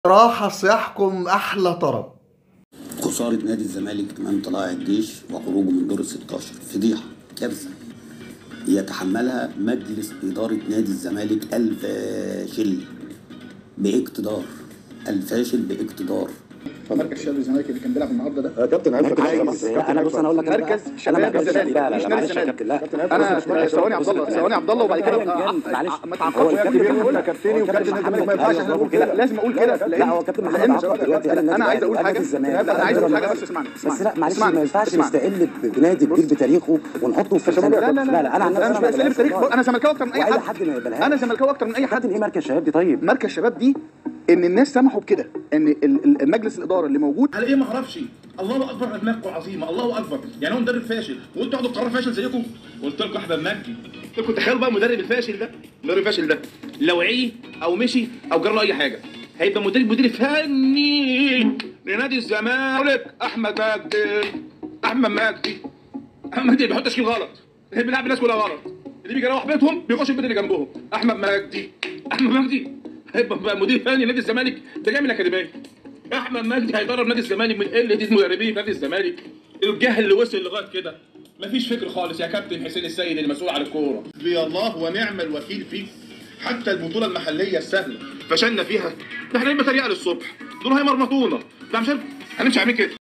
راح سيحكم احلى طرب خسارة نادي الزمالك أمام طلائع الجيش وخروجه من دور ال 16 فضيحة كارثة يتحملها مجلس إدارة نادي الزمالك الفاشل باقتدار الفاشل باقتدار مركز شباب الزمالك اللي كان بيلعب النهارده ده يا كابتن عارف عايز انا بص انا اقول لك أنا مركز بقى- شباب انا ما كانش- الزمالك لا لا مش لا نادي معلش يا الزمالك. كابتن لا انا ثواني عبد الله ثواني عبد الله وبعد كده أيا كان، معلش ما هو تعقبش الكابتن يا محمد كابتن كابتني وكابتن محمد محمد ما ينفعش أيوة، اقول كده. كده لازم اقول كده لا هو كابتن محمد لان عطا دلوقتي قال النادي انا عايز اقول الأهلي حاجه الزمالك انا عايز اقول حاجه الزمالك. بس اسمعني بس لا معلش اسمعني. ما ينفعش اسمعني. نستقل بنادي كبير بتاريخه ونحطه في لا لا لا لا لا انا عن نفسي انا مش بستلم تاريخ بقبلهاش انا زملكاوي اكتر من اي واي حد حد ما يقبلهاش انا زملكاوي اكتر من اي حد كابتن ايه مركز شباب دي طيب مركز شباب دي ان الناس سمحوا بكده ان ال- ال- المجلس الاداره اللي موجود على ايه ما اعرفش الله اكبر على دماغكم عظيمه الله اكبر يعني هو مدرب فاشل وانتوا تاخدوا قرار فاشل زيكم قلت لكم احمد مجدي قلت لكم تخيلوا بقى المدرب الفاشل ده المدرب الفاشل ده لو عي او مشي او جرى له اي حاجه هيبقى مدير مدير فني لنادي الزمالك احمد مجدي احمد مجدي احمد مجدي بيحط تشكيل غلط اللي بيلعب الناس كلها غلط اللي بيجي يروح بيتهم بيخش البيت اللي جنبهم احمد مجدي احمد مجدي هيبقى بقى مدير فني نادي الزمالك ده جاي من الاكاديميه احمد مجدي هيدرب نادي الزمالك من قله مدربين نادي الزمالك الجهل اللي وصل لغايه كده مفيش فكر خالص يا كابتن حسين السيد المسؤول عن الكوره بي الله ونعم الوكيل فيك حتى البطوله المحليه السهله فشلنا فيها ده احنا نبقى تريقه للصبح دول هيمرمطونا ده مش عارف هنمشي عاملين كده